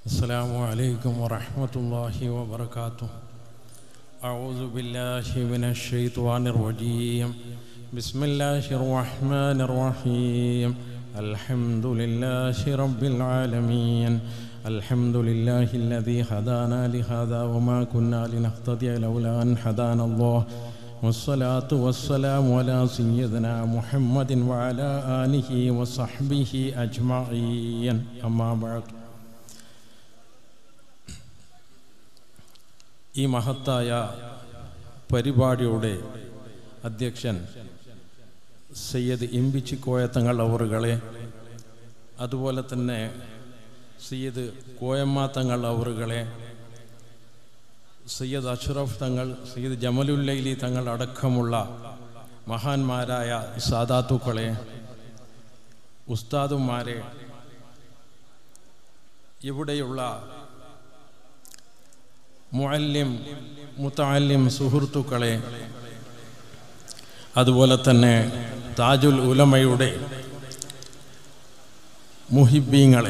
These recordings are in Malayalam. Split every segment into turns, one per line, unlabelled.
السلام عليكم ورحمة الله وبركاته أعوذ بالله من الشيطان الرجيم بسم الله الرحمن الرحيم الحمد لله رب العالمين الحمد لله الذي هدانا لهذا وما كنا لنهتدي لولا أن هدانا الله والصلاة والسلام على سيدنا محمد وعلى آله وصحبه أجمعين أما بعد ഈ മഹത്തായ പരിപാടിയുടെ അധ്യക്ഷൻ സയ്യദ് ഇമ്പിച്ചിക്കോയ തങ്ങൾ അവറുകളെ അതുപോലെ തന്നെ സയ്യദ് കോയമ്മ തങ്ങൾ അവറുകളെ സയ്യദ് അഷ്റഫ് തങ്ങൾ സയ്യദ് ജമലുല്ലൈലി തങ്ങൾ അടക്കമുള്ള മഹാന്മാരായ സാദാത്തുക്കളെ ഉസ്താദുമാരെ ഇവിടെയുള്ള മുഅല്ലിം മുത്തല്ലിം സുഹൃത്തുക്കളെ അതുപോലെ തന്നെ താജുൽ ഉലമയുടെ മുഹിബീങ്ങളെ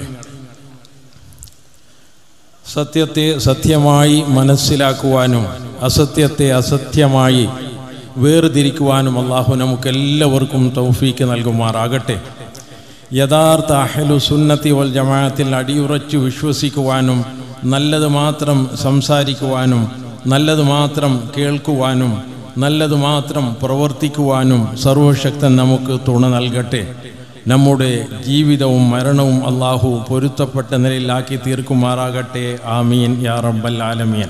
സത്യത്തെ സത്യമായി മനസ്സിലാക്കുവാനും അസത്യത്തെ അസത്യമായി വേർതിരിക്കുവാനും അള്ളാഹു നമുക്കെല്ലാവർക്കും തൗഫീക്ക് നൽകുമാറാകട്ടെ യഥാർത്ഥ അഹലു സുന്നത്തി വൽ ജമാഅത്തിൽ അടിയുറച്ചു വിശ്വസിക്കുവാനും നല്ലത് മാത്രം സംസാരിക്കുവാനും നല്ലത് മാത്രം കേൾക്കുവാനും നല്ലത് മാത്രം പ്രവർത്തിക്കുവാനും സർവശക്തൻ നമുക്ക് തുണ നൽകട്ടെ നമ്മുടെ ജീവിതവും മരണവും അള്ളാഹു പൊരുത്തപ്പെട്ട നിലയിലാക്കി തീർക്കുമാറാകട്ടെ ആമീൻ യാ റബ്ബൽ ആലമീൻ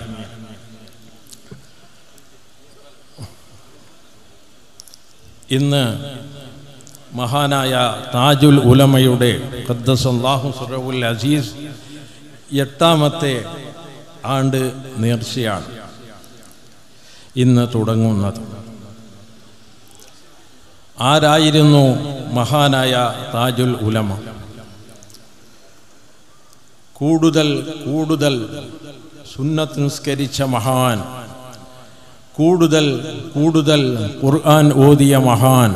ഇന്ന് മഹാനായ താജുൽ ഉലമയുടെ ഖദ്ദസല്ലാഹു സുറവുൽ അസീസ് എട്ടാമത്തെ ആണ്ട് നേർച്ചയാണ് ഇന്ന് തുടങ്ങുന്നത് ആരായിരുന്നു മഹാനായ താജുൽ ഉലമ കൂടുതൽ കൂടുതൽ സുന്നത്ത് നിസ്കരിച്ച മഹാൻ കൂടുതൽ കൂടുതൽ ഖുർആൻ ഓതിയ മഹാൻ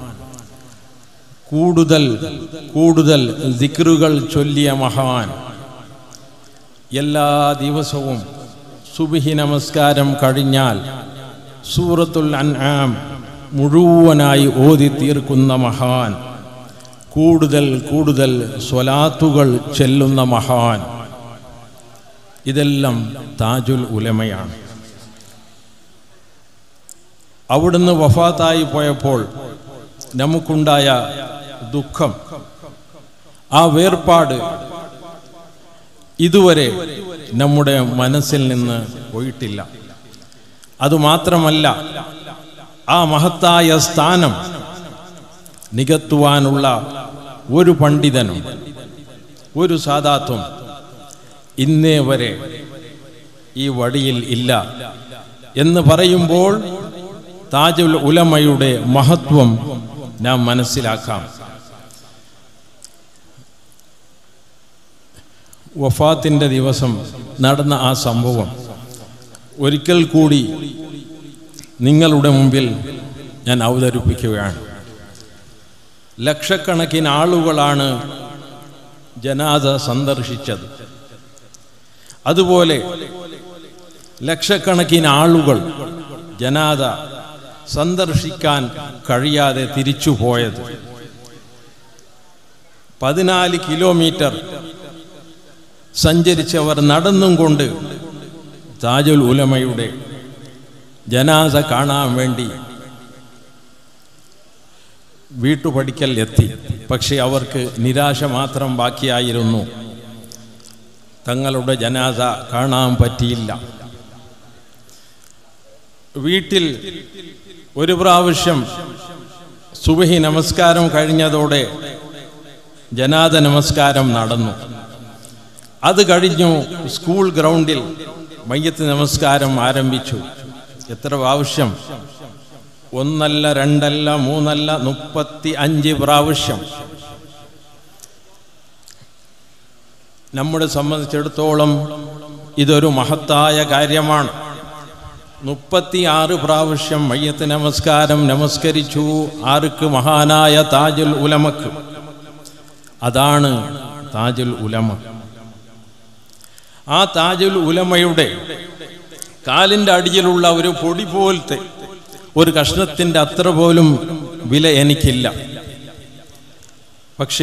കൂടുതൽ കൂടുതൽ ദിക്റുകൾ ചൊല്ലിയ മഹാൻ എല്ലാ ദിവസവും സുബിഹി നമസ്കാരം കഴിഞ്ഞാൽ സൂറത്തുൽ അൻആം മുഴുവനായി ഓതി തീർക്കുന്ന മഹാൻ കൂടുതൽ കൂടുതൽ സ്വലാത്തുകൾ ചെല്ലുന്ന മഹാൻ ഇതെല്ലാം താജുൽ ഉലമയാണ് അവിടുന്ന് വഫാത്തായി പോയപ്പോൾ നമുക്കുണ്ടായ ദുഃഖം ആ വേർപാട് ഇതുവരെ നമ്മുടെ മനസ്സിൽ നിന്ന് പോയിട്ടില്ല അതുമാത്രമല്ല ആ മഹത്തായ സ്ഥാനം നികത്തുവാനുള്ള ഒരു പണ്ഡിതനും ഒരു സാദാത്വം ഇന്നേ വരെ ഈ വടിയിൽ ഇല്ല എന്ന് പറയുമ്പോൾ താജുൽ ഉലമയുടെ മഹത്വം നാം മനസ്സിലാക്കാം വഫാത്തിൻ്റെ ദിവസം നടന്ന ആ സംഭവം ഒരിക്കൽ കൂടി നിങ്ങളുടെ മുമ്പിൽ ഞാൻ അവതരിപ്പിക്കുകയാണ് ലക്ഷക്കണക്കിന് ആളുകളാണ് ജനാദ സന്ദർശിച്ചത് അതുപോലെ ലക്ഷക്കണക്കിന് ആളുകൾ ജനാദ സന്ദർശിക്കാൻ കഴിയാതെ തിരിച്ചു പോയത് പതിനാല് കിലോമീറ്റർ സഞ്ചരിച്ചവർ നടന്നും കൊണ്ട് താജുൽ ഉലമയുടെ ജനാസ കാണാൻ വേണ്ടി വീട്ടുപടിക്കൽ എത്തി പക്ഷെ അവർക്ക് നിരാശ മാത്രം ബാക്കിയായിരുന്നു തങ്ങളുടെ ജനാസ കാണാൻ പറ്റിയില്ല വീട്ടിൽ ഒരു പ്രാവശ്യം സുബഹി നമസ്കാരം കഴിഞ്ഞതോടെ ജനാദ നമസ്കാരം നടന്നു അത് കഴിഞ്ഞു സ്കൂൾ ഗ്രൗണ്ടിൽ മയ്യത്ത് നമസ്കാരം ആരംഭിച്ചു എത്ര പ്രാവശ്യം ഒന്നല്ല രണ്ടല്ല മൂന്നല്ല മുപ്പത്തി അഞ്ച് പ്രാവശ്യം നമ്മളെ സംബന്ധിച്ചിടത്തോളം ഇതൊരു മഹത്തായ കാര്യമാണ് മുപ്പത്തി ആറ് പ്രാവശ്യം മയ്യത്ത് നമസ്കാരം നമസ്കരിച്ചു ആർക്ക് മഹാനായ താജുൽ ഉലമക്ക് അതാണ് താജുൽ ഉലമ ആ താജുൽ ഉലമയുടെ കാലിൻ്റെ അടിയിലുള്ള ഒരു പൊടി പോലത്തെ ഒരു കഷ്ണത്തിൻ്റെ അത്ര പോലും വില എനിക്കില്ല പക്ഷേ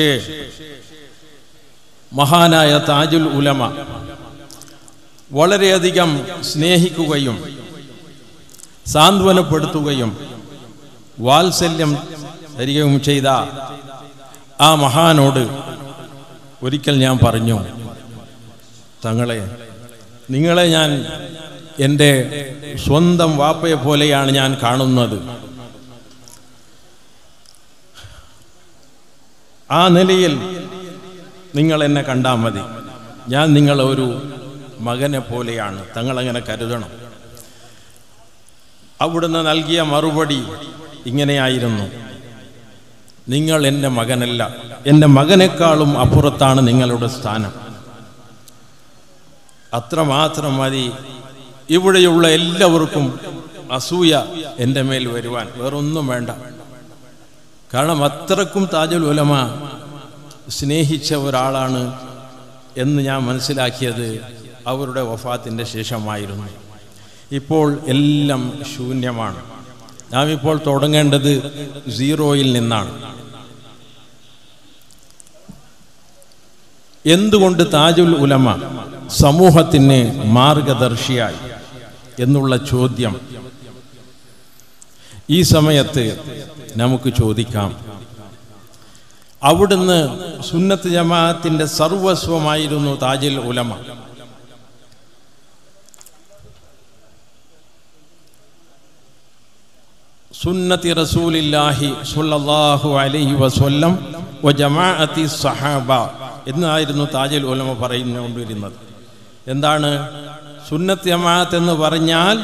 മഹാനായ താജുൽ ഉലമ വളരെയധികം സ്നേഹിക്കുകയും സാന്ത്വനപ്പെടുത്തുകയും വാത്സല്യം തരികയും ചെയ്ത ആ മഹാനോട് ഒരിക്കൽ ഞാൻ പറഞ്ഞു തങ്ങളെ നിങ്ങളെ ഞാൻ എൻ്റെ സ്വന്തം വാപ്പയെ പോലെയാണ് ഞാൻ കാണുന്നത് ആ നിലയിൽ നിങ്ങൾ എന്നെ കണ്ടാൽ മതി ഞാൻ നിങ്ങളെ ഒരു മകനെ പോലെയാണ് തങ്ങളങ്ങനെ കരുതണം അവിടുന്ന് നൽകിയ മറുപടി ഇങ്ങനെയായിരുന്നു നിങ്ങൾ എൻ്റെ മകനല്ല എൻ്റെ മകനേക്കാളും അപ്പുറത്താണ് നിങ്ങളുടെ സ്ഥാനം അത്രമാത്രം മതി ഇവിടെയുള്ള എല്ലാവർക്കും അസൂയ എൻ്റെ മേൽ വരുവാൻ വേറൊന്നും വേണ്ട കാരണം അത്രക്കും താജുൽ ഉലമ സ്നേഹിച്ച ഒരാളാണ് എന്ന് ഞാൻ മനസ്സിലാക്കിയത് അവരുടെ വഫാത്തിൻ്റെ ശേഷമായിരുന്നു ഇപ്പോൾ എല്ലാം ശൂന്യമാണ് നാം ഇപ്പോൾ തുടങ്ങേണ്ടത് സീറോയിൽ നിന്നാണ് എന്തുകൊണ്ട് താജുൽ ഉലമ സമൂഹത്തിന് മാർഗദർശിയായി എന്നുള്ള ചോദ്യം ഈ സമയത്ത് നമുക്ക് ചോദിക്കാം അവിടുന്ന് സുന്നത്ത് ജമാഅത്തിന്റെ സർവസ്വമായിരുന്നു താജുൽ ഉലമ സുന്നത്തി റസൂലില്ലാഹി സുല്ലല്ലാഹു അലൈഹി വസല്ലം വ ജമാഅത്തി സഹാബ എന്നായിരുന്നു താജുൽ ഉലമ പറയുന്നുകൊണ്ടിരുന്നത് എന്താണ് സുന്നത്ത് ജമാഅത്ത് എന്ന് പറഞ്ഞാൽ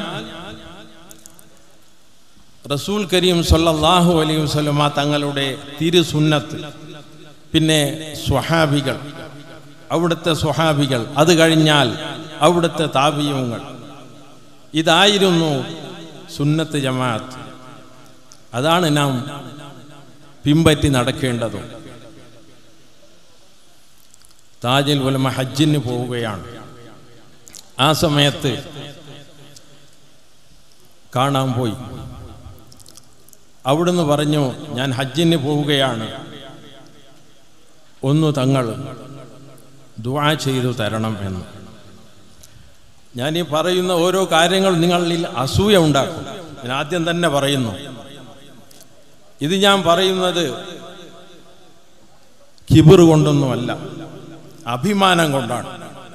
റസൂൽ കരീം സല്ലല്ലാഹു അലൈഹി വസല്ലമ തങ്ങളുടെ തിരുസുന്നത്ത് പിന്നെ സ്വഹാബികൾ അവിടുത്തെ സ്വഹാബികൾ അത് കഴിഞ്ഞാൽ അവിടുത്തെ താപീയങ്ങൾ ഇതായിരുന്നു സുന്നത്ത് ജമാഅത്ത് അതാണ് നാം പിമ്പറ്റി നടക്കേണ്ടതും താജുൽ ഉലമ ഹജ്ജിന് പോവുകയാണ് ആ സമയത്ത് കാണാൻ പോയി അവിടുന്ന് പറഞ്ഞു ഞാൻ ഹജ്ജിന് പോവുകയാണ് ഒന്ന് തങ്ങൾ ദുആ ചെയ്തു തരണം എന്ന് ഞാൻ ഈ പറയുന്ന ഓരോ കാര്യങ്ങൾ നിങ്ങളിൽ അസൂയ ഉണ്ടാക്കും ഞാൻ ആദ്യം തന്നെ പറയുന്നു ഇത് ഞാൻ പറയുന്നത് കിബിർ കൊണ്ടൊന്നുമല്ല അഭിമാനം കൊണ്ടാണ്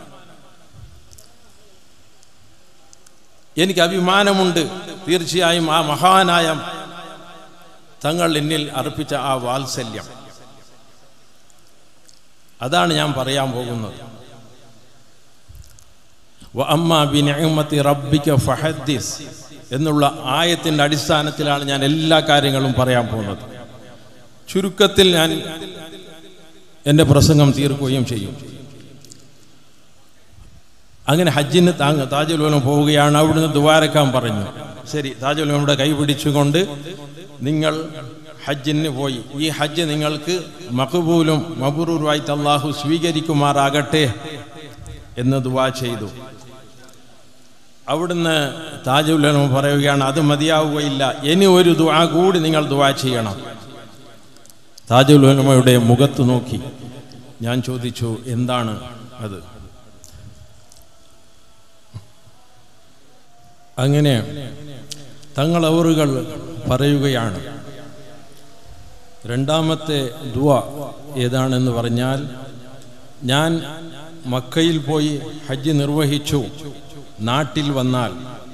എനിക്ക് അഭിമാനമുണ്ട് തീർച്ചയായും ആ മഹാനായ തങ്ങൾ എന്നിൽ അർപ്പിച്ച ആ വാത്സല്യം അതാണ് ഞാൻ പറയാൻ പോകുന്നത് വഅമ്മാ ബിനിഅമത്തി റബ്ബിക ഫഹദ്ദിസ് എന്നുള്ള ആയത്തിൻ്റെ അടിസ്ഥാനത്തിലാണ് ഞാൻ എല്ലാ കാര്യങ്ങളും പറയാൻ പോകുന്നത് ചുരുക്കത്തിൽ ഞാൻ എൻ്റെ പ്രസംഗം തീർക്കുകയും ചെയ്യും അങ്ങനെ ഹജ്ജിന് താങ്ങ് താജുലോനം പോവുകയാണ് അവിടുന്ന് ദ്വാരക്കാൻ പറഞ്ഞു ശരി താജുലോനയുടെ കൈ പിടിച്ചുകൊണ്ട് നിങ്ങൾ ഹജ്ജിന് പോയി ഈ ഹജ്ജ് നിങ്ങൾക്ക് മഖബൂലും മബറൂറുമായിട്ട് അള്ളാഹു സ്വീകരിക്കുമാറാകട്ടെ എന്ന് ദുവാ ചെയ്തു അവിടുന്ന് താജുല്ലനും പറയുകയാണ് അത് മതിയാവുകയില്ല ഇനി ഒരു ദുആ കൂടി നിങ്ങൾ ദുആ ചെയ്യണം താജുലുലമയുടെ മുഖത്ത് നോക്കി ഞാൻ ചോദിച്ചു എന്താണ് അത് അങ്ങനെ തങ്ങൾ അവറുകൾ പറയുകയാണ് രണ്ടാമത്തെ ദുവ ഏതാണെന്ന് പറഞ്ഞാൽ ഞാൻ മക്കയിൽ പോയി ഹജ്ജ് നിർവഹിച്ചു നാട്ടിൽ വന്നാൽ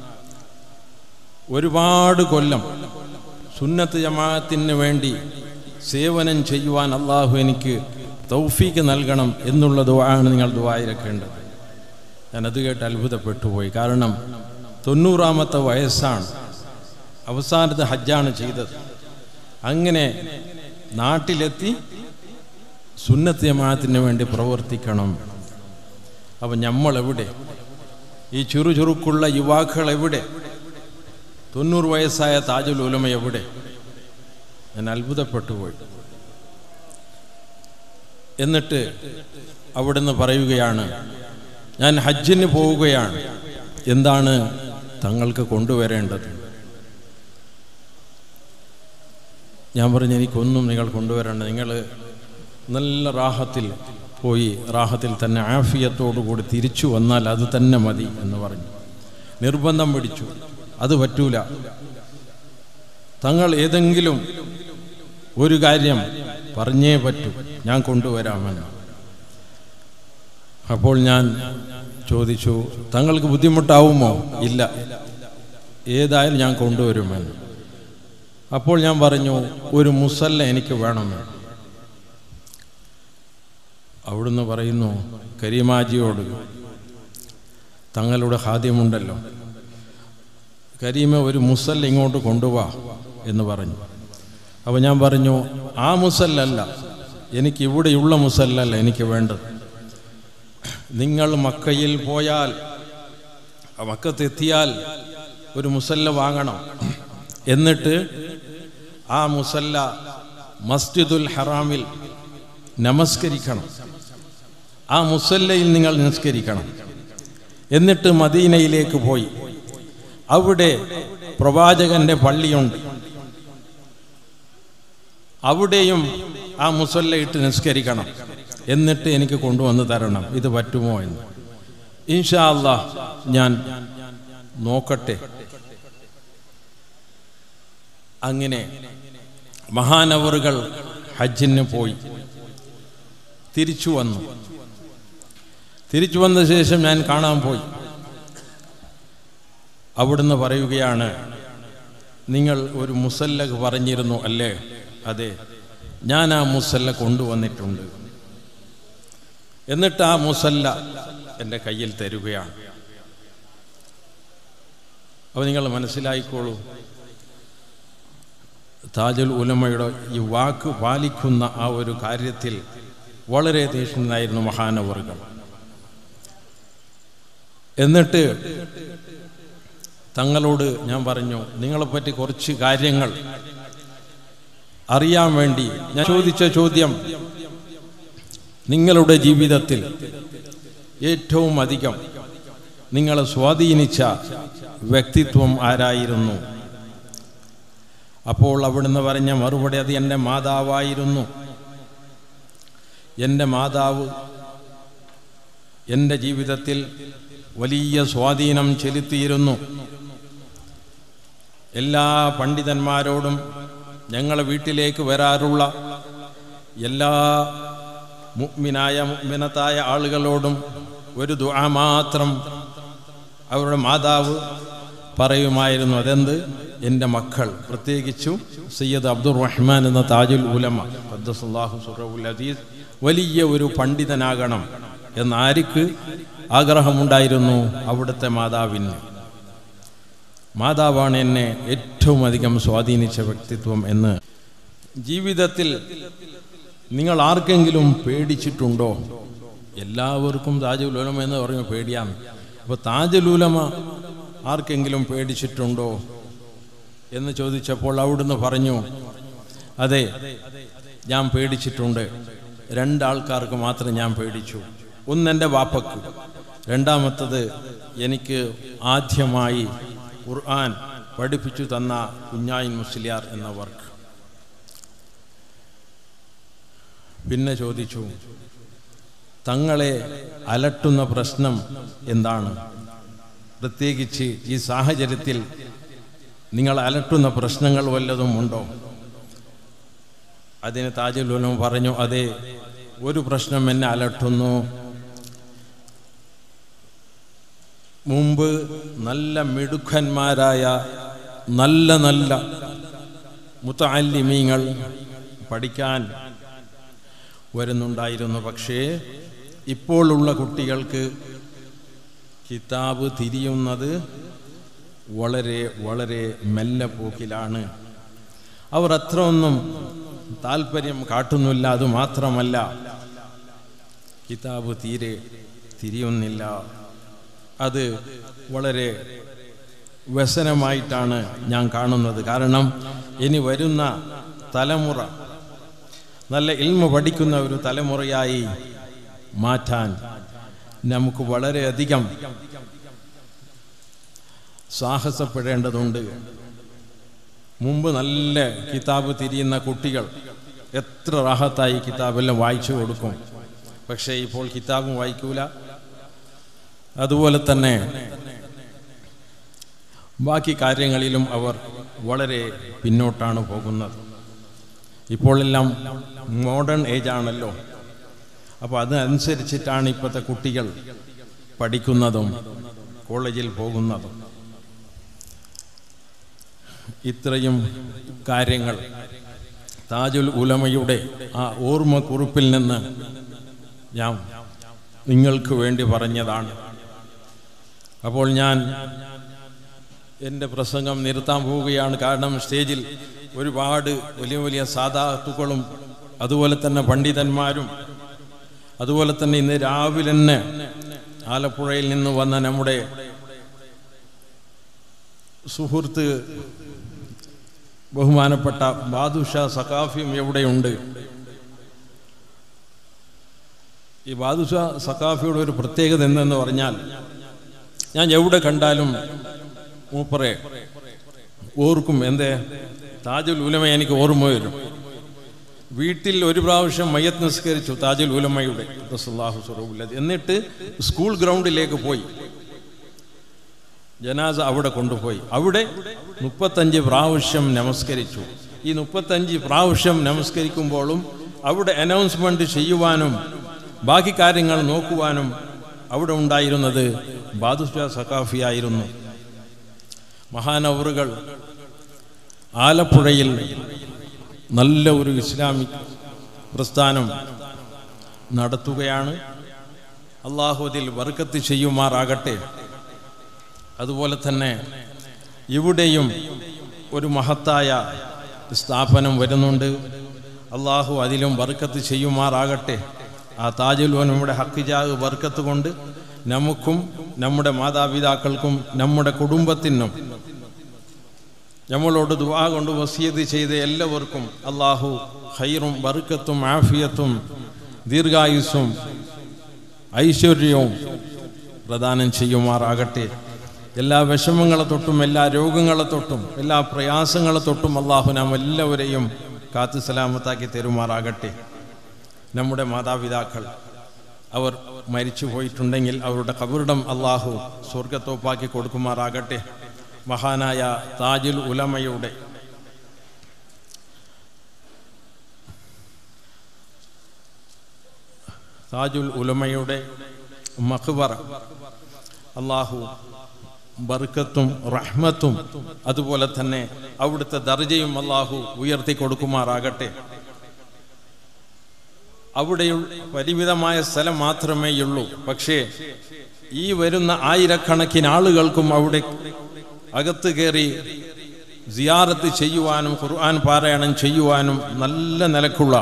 ഒരുപാട് കൊല്ലം സുന്നത്ത് ജമാഅത്തിന് വേണ്ടി സേവനം ചെയ്യുവാൻ അള്ളാഹു എനിക്ക് തൗഫീക്ക് നൽകണം എന്നുള്ള ദുആണ് നിങ്ങൾ ദുആയിരക്കേണ്ടത് ഞാനത് കേട്ട് അത്ഭുതപ്പെട്ടു പോയി കാരണം തൊണ്ണൂറാമത്തെ വയസ്സാണ് അവസാനത്തെ ഹജ്ജാണ് ചെയ്തത് അങ്ങനെ നാട്ടിലെത്തി സുന്നത്ത് ജമാഅത്തിന് വേണ്ടി പ്രവർത്തിക്കണം അപ്പം നമ്മൾ എവിടെ ഈ ചുറു ചുറുക്കുള്ള യുവാക്കൾ എവിടെ തൊണ്ണൂറ് വയസ്സായ താജുൽ ഉലമ എവിടെ ഞാൻ അത്ഭുതപ്പെട്ടു പോയി എന്നിട്ട് അവിടുന്ന് പറയുകയാണ് ഞാൻ ഹജ്ജിന് പോവുകയാണ് എന്താണ് തങ്ങൾക്ക് കൊണ്ടുവരേണ്ടത് ഞാൻ പറഞ്ഞു എനിക്കൊന്നും നിങ്ങൾ കൊണ്ടുവരണ്ട നിങ്ങൾ നല്ല റാഹത്തിൽ പോയി റാഹത്തിൽ തന്നെ ആഫിയത്തോടു കൂടി തിരിച്ചു വന്നാൽ അത് തന്നെ മതി എന്ന് പറഞ്ഞു നിർബന്ധം പിടിച്ചു അത് പറ്റൂല തങ്ങൾ ഏതെങ്കിലും ഒരു കാര്യം പറഞ്ഞേ പറ്റൂ ഞാൻ കൊണ്ടുവരാമെന്ന് അപ്പോൾ ഞാൻ ചോദിച്ചു തങ്ങൾക്ക് ബുദ്ധിമുട്ടാവുമോ ഇല്ല ഏതായാലും ഞാൻ കൊണ്ടുവരുമെന്ന് അപ്പോൾ ഞാൻ പറഞ്ഞു ഒരു മുസല്ല എനിക്ക് വേണമെന്ന് അവിടുന്ന് പറയുന്നു കരീമാജിയോട് തങ്ങളുടെ ഹാദ്യമുണ്ടല്ലോ കരീമ ഒരു മുസല്ല ഇങ്ങോട്ട് കൊണ്ടുപോവാ എന്ന് പറഞ്ഞു അപ്പോൾ ഞാൻ പറഞ്ഞു ആ മുസല്ലല്ല എനിക്ക് ഇവിടെയുള്ള മുസല്ലല്ല എനിക്ക് വേണ്ടത് നിങ്ങൾ മക്കയിൽ പോയാൽ ആ മക്കത്തെത്തിയാൽ ഒരു മുസല്ല വാങ്ങണം എന്നിട്ട് ആ മുസല്ല മസ്ജിദുൽ ഹറാമിൽ നമസ്കരിക്കണം ആ മുസല്ലയിൽ നിങ്ങൾ നമസ്കരിക്കണം എന്നിട്ട് മദീനയിലേക്ക് പോയി അവിടെ പ്രവാചകന്റെ പള്ളിയുണ്ട് അവിടെയും ആ മുസല്ല ഇട്ട് നിസ്കരിക്കണം എന്നിട്ട് എനിക്ക് കൊണ്ടുവന്ന് തരണം ഇത് പറ്റുമോ എന്ന് ഇൻഷാ അല്ലാ ഞാൻ നോക്കട്ടെ അങ്ങനെ മഹാനവറുകൾ ഹജ്ജിന് പോയി തിരിച്ചു വന്നു തിരിച്ചു വന്ന ശേഷം ഞാൻ കാണാൻ പോയി അവിടുന്ന് പറയുകയാണ് നിങ്ങൾ ഒരു മുസല്ലക്ക് പറഞ്ഞിരുന്നു അല്ലേ അതെ ഞാൻ ആ മുസല്ല കൊണ്ടുവന്നിട്ടുണ്ട് എന്നിട്ട് ആ മുസല്ല എൻ്റെ കയ്യിൽ തരുകയാണ് അപ്പോൾ നിങ്ങൾ മനസ്സിലായിക്കോളൂ താജുൽ ഉലമയുടെ ഈ വാക്ക് പാലിക്കുന്ന ആ ഒരു കാര്യത്തിൽ വളരെ തീക്ഷ്ണനായിരുന്നു മഹാനവറുകൾ എന്നിട്ട് തങ്ങളോട് ഞാൻ പറഞ്ഞു നിങ്ങളെപ്പറ്റി കുറച്ച് കാര്യങ്ങൾ അറിയാൻ വേണ്ടി ഞാൻ ചോദിച്ച ചോദ്യം നിങ്ങളുടെ ജീവിതത്തിൽ ഏറ്റവും അധികം നിങ്ങളെ സ്വാധീനിച്ച വ്യക്തിത്വം ആരായിരുന്നു അപ്പോൾ അവിടുന്ന് പറഞ്ഞ മറുപടി അത് എൻ്റെ മാതാവായിരുന്നു എൻ്റെ മാതാവ് എൻ്റെ ജീവിതത്തിൽ വലിയ സ്വാധീനം ചെലുത്തിയിരുന്നു എല്ലാ പണ്ഡിതന്മാരോടും ഞങ്ങളെ വീട്ടിലേക്ക് വരാറുള്ള എല്ലാ മുഗ്മിനായ മുഗ്മിനത്തായ ആളുകളോടും ഒരു ദുആ മാത്രം അവരുടെ മാതാവ് പറയുമായിരുന്നു അതെന്ത് എൻ്റെ മക്കൾ പ്രത്യേകിച്ചും സയ്യദ് അബ്ദുർ റഹ്മാൻ എന്ന താജുൽ ഉലമ ഖദ്ദസുല്ലാഹു സുറവുൽ അദീസ് വലിയ ഒരു പണ്ഡിതനാകണം എന്നാർക്ക് ആഗ്രഹമുണ്ടായിരുന്നു അവിടുത്തെ മാതാവിന് മാതാവാണ് എന്നെ ഏറ്റവും അധികം സ്വാധീനിച്ച വ്യക്തിത്വം എന്ന് ജീവിതത്തിൽ നിങ്ങൾ ആർക്കെങ്കിലും പേടിച്ചിട്ടുണ്ടോ എല്ലാവർക്കും താജുൽ ഉലമ എന്ന് പറയുമ്പോൾ പേടിയാണ് അപ്പോൾ താജുൽ ഉലമ ആർക്കെങ്കിലും പേടിച്ചിട്ടുണ്ടോ എന്ന് ചോദിച്ചപ്പോൾ അവിടുന്ന് പറഞ്ഞു അതെ ഞാൻ പേടിച്ചിട്ടുണ്ട് രണ്ടാൾക്കാർക്ക് മാത്രം ഞാൻ പേടിച്ചു ഒന്ന് എൻ്റെ വാപ്പക്ക് രണ്ടാമത്തത് എനിക്ക് ആദ്യമായി ഖുർആൻ പഠിപ്പിച്ചു തന്ന കുഞ്ഞായിൻ മുസ്ലിയാർ എന്നവർക്ക് പിന്നെ ചോദിച്ചു തങ്ങളെ അലട്ടുന്ന പ്രശ്നം എന്താണ് പ്രത്യേകിച്ച് ഈ സാഹചര്യത്തിൽ നിങ്ങൾ അലട്ടുന്ന പ്രശ്നങ്ങൾ വല്ലതും ഉണ്ടോ അതിന് താജുലുലം പറഞ്ഞു അതെ ഒരു പ്രശ്നം എന്നെ അലട്ടുന്നു മുമ്പ് നല്ല മിടുക്കന്മാരായ നല്ല നല്ല മുത്തല്ലിമീങ്ങൾ പഠിക്കാൻ വരുന്നുണ്ടായിരുന്നു പക്ഷേ ഇപ്പോഴുള്ള കുട്ടികൾക്ക് കിതാബ് തിരിയുന്നത് വളരെ വളരെ മെല്ലെ പോക്കിലാണ് അവർ അത്ര ഒന്നും താല്പര്യം കാട്ടുന്നില്ല അത് മാത്രമല്ല കിതാബ് തീരെ തിരിയുന്നില്ല അത് വളരെ വ്യസനമായിട്ടാണ് ഞാൻ കാണുന്നത് കാരണം ഇനി വരുന്ന തലമുറ നല്ല ഇൽമ പഠിക്കുന്ന ഒരു തലമുറയായി മാറ്റാൻ നമുക്ക് വളരെയധികം സാഹസപ്പെടേണ്ടതുണ്ട് മുമ്പ് നല്ല കിതാബ് തിരിയുന്ന കുട്ടികൾ എത്ര റാഹത്തായി കിതാബെല്ലാം വായിച്ചു കൊടുക്കും പക്ഷേ ഇപ്പോൾ കിതാബും വായിക്കൂല അതുപോലെ തന്നെ ബാക്കി കാര്യങ്ങളിലും അവർ വളരെ പിന്നോട്ടാണ് പോകുന്നത് ഇപ്പോഴെല്ലാം മോഡേൺ ഏജ് ആണല്ലോ അപ്പോൾ അതനുസരിച്ചിട്ടാണ് ഇപ്പോഴത്തെ കുട്ടികൾ പഠിക്കുന്നതും കോളേജിൽ പോകുന്നതും ഇത്രയും കാര്യങ്ങൾ താജുൽ ഉലമയുടെ ആ ഓർമ്മ കുറിപ്പിൽ നിന്ന് ഞാൻ നിങ്ങൾക്ക് വേണ്ടി പറഞ്ഞതാണ് അപ്പോൾ ഞാൻ എൻ്റെ പ്രസംഗം നിർത്താൻ പോവുകയാണ് കാരണം സ്റ്റേജിൽ ഒരുപാട് വലിയ വലിയ സാധാത്തുക്കളും അതുപോലെ തന്നെ പണ്ഡിതന്മാരും അതുപോലെ തന്നെ ഇന്ന് രാവിലെ തന്നെ ആലപ്പുഴയിൽ നിന്ന് വന്ന നമ്മുടെ സുഹൃത്ത് ബഹുമാനപ്പെട്ട ബാദുഷ സഖാഫിയും എവിടെയുണ്ട് ഈ ബാദുഷ സഖാഫിയുടെ ഒരു പ്രത്യേകത എന്തെന്ന് പറഞ്ഞാൽ ഞാൻ എവിടെ കണ്ടാലും മൂപ്പറെ ഓർക്കും എന്തേ താജുൽ ഉലമ എനിക്ക് ഓർമ്മ വരും വീട്ടിൽ ഒരു പ്രാവശ്യം മയ്യത്ത് നിസ്കരിച്ചു താജുൽ ഉലമയുടെ റസൂലുള്ളാഹി സ്വല്ലല്ലാഹു എന്നിട്ട് സ്കൂൾ ഗ്രൗണ്ടിലേക്ക് പോയി ജനാസ അവിടെ കൊണ്ടുപോയി അവിടെ മുപ്പത്തഞ്ച് പ്രാവശ്യം നമസ്കരിച്ചു ഈ മുപ്പത്തഞ്ച് പ്രാവശ്യം നമസ്കരിക്കുമ്പോഴും അവിടെ അനൗൺസ്മെന്റ് ചെയ്യുവാനും ബാക്കി കാര്യങ്ങൾ നോക്കുവാനും അവിടെ ഉണ്ടായിരുന്നത് ബാദുഷ സഖാഫിയായിരുന്നു മഹാനവറുകൾ ആലപ്പുഴയിൽ നല്ല ഒരു ഇസ്ലാമിക് പ്രസ്ഥാനം നടത്തുകയാണ് അള്ളാഹു അതിൽ വർക്കത്ത് ചെയ്യുമാറാകട്ടെ അതുപോലെ തന്നെ ഇവിടെയും ഒരു മഹത്തായ സ്ഥാപനം വരുന്നുണ്ട് അള്ളാഹു അതിലും വർക്കത്ത് ചെയ്യുമാറാകട്ടെ ആ താജുൽ നമ്മുടെ ഹക്കിജാഗ് വർക്കത്ത് കൊണ്ട് നമുക്കും നമ്മുടെ മാതാപിതാക്കൾക്കും നമ്മുടെ കുടുംബത്തിനും നമ്മളോട് ദുവാ കൊണ്ട് വസിയത് ചെയ്ത എല്ലാവർക്കും അള്ളാഹു ഹൈറും ബർക്കത്തും ആഫിയത്തും ദീർഘായുസ്സും ഐശ്വര്യവും പ്രദാനം ചെയ്യുമാറാകട്ടെ എല്ലാ വിഷമങ്ങളെ തൊട്ടും എല്ലാ രോഗങ്ങളെ തൊട്ടും എല്ലാ പ്രയാസങ്ങളെ തൊട്ടും അള്ളാഹു നാം എല്ലാവരെയും കാത്തു സലാമത്താക്കി തരുമാറാകട്ടെ നമ്മുടെ മാതാപിതാക്കൾ അവർ മരിച്ചു പോയിട്ടുണ്ടെങ്കിൽ അവരുടെ കബറിടം അള്ളാഹു സ്വർഗത്തോപ്പാക്കി കൊടുക്കുമാറാകട്ടെ മഹാനായ താജുൽ ഉലമയുടെ താജുൽ ഉലമയുടെ മഖ്ബറ അള്ളാഹു ബർക്കത്തും റഹ്മത്തും അതുപോലെ തന്നെ അവിടുത്തെ ദർജയും അള്ളാഹു ഉയർത്തി കൊടുക്കുമാറാകട്ടെ അവിടെ പരിമിതമായ സ്ഥലം മാത്രമേയുള്ളൂ പക്ഷേ ഈ വരുന്ന ആയിരക്കണക്കിന് ആളുകൾക്കും അവിടെ അകത്ത് കയറി സിയാറത്ത് ചെയ്യുവാനും ഖുർആൻ പാരായണം ചെയ്യുവാനും നല്ല നിലക്കുള്ള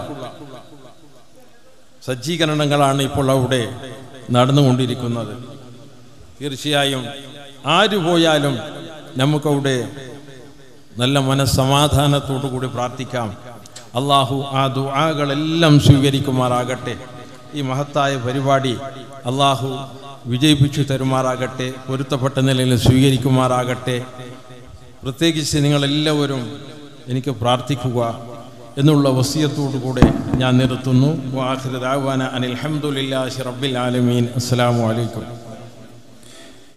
സജ്ജീകരണങ്ങളാണ് ഇപ്പോൾ അവിടെ നടന്നുകൊണ്ടിരിക്കുന്നത് തീർച്ചയായും ആര് പോയാലും നമുക്കവിടെ നല്ല മനസ്സമാധാനത്തോടു കൂടി പ്രാർത്ഥിക്കാം അള്ളാഹു ആ ദുആകളെല്ലാം സ്വീകരിക്കുമാറാകട്ടെ ഈ മഹത്തായ പരിപാടി അള്ളാഹു വിജയിപ്പിച്ചു തരുമാറാകട്ടെ പൊരുത്തപ്പെട്ട നിലയിൽ സ്വീകരിക്കുമാറാകട്ടെ പ്രത്യേകിച്ച് നിങ്ങളെല്ലാവരും എനിക്ക് പ്രാർത്ഥിക്കുക എന്നുള്ള വസിയത്തോടു കൂടെ ഞാൻ നിർത്തുന്നു വാഹിദ് അനിൽ അഹമ്മദില്ലാ റബ്ബിൽ ആലമീൻ അസ്സലാമു അലൈക്കും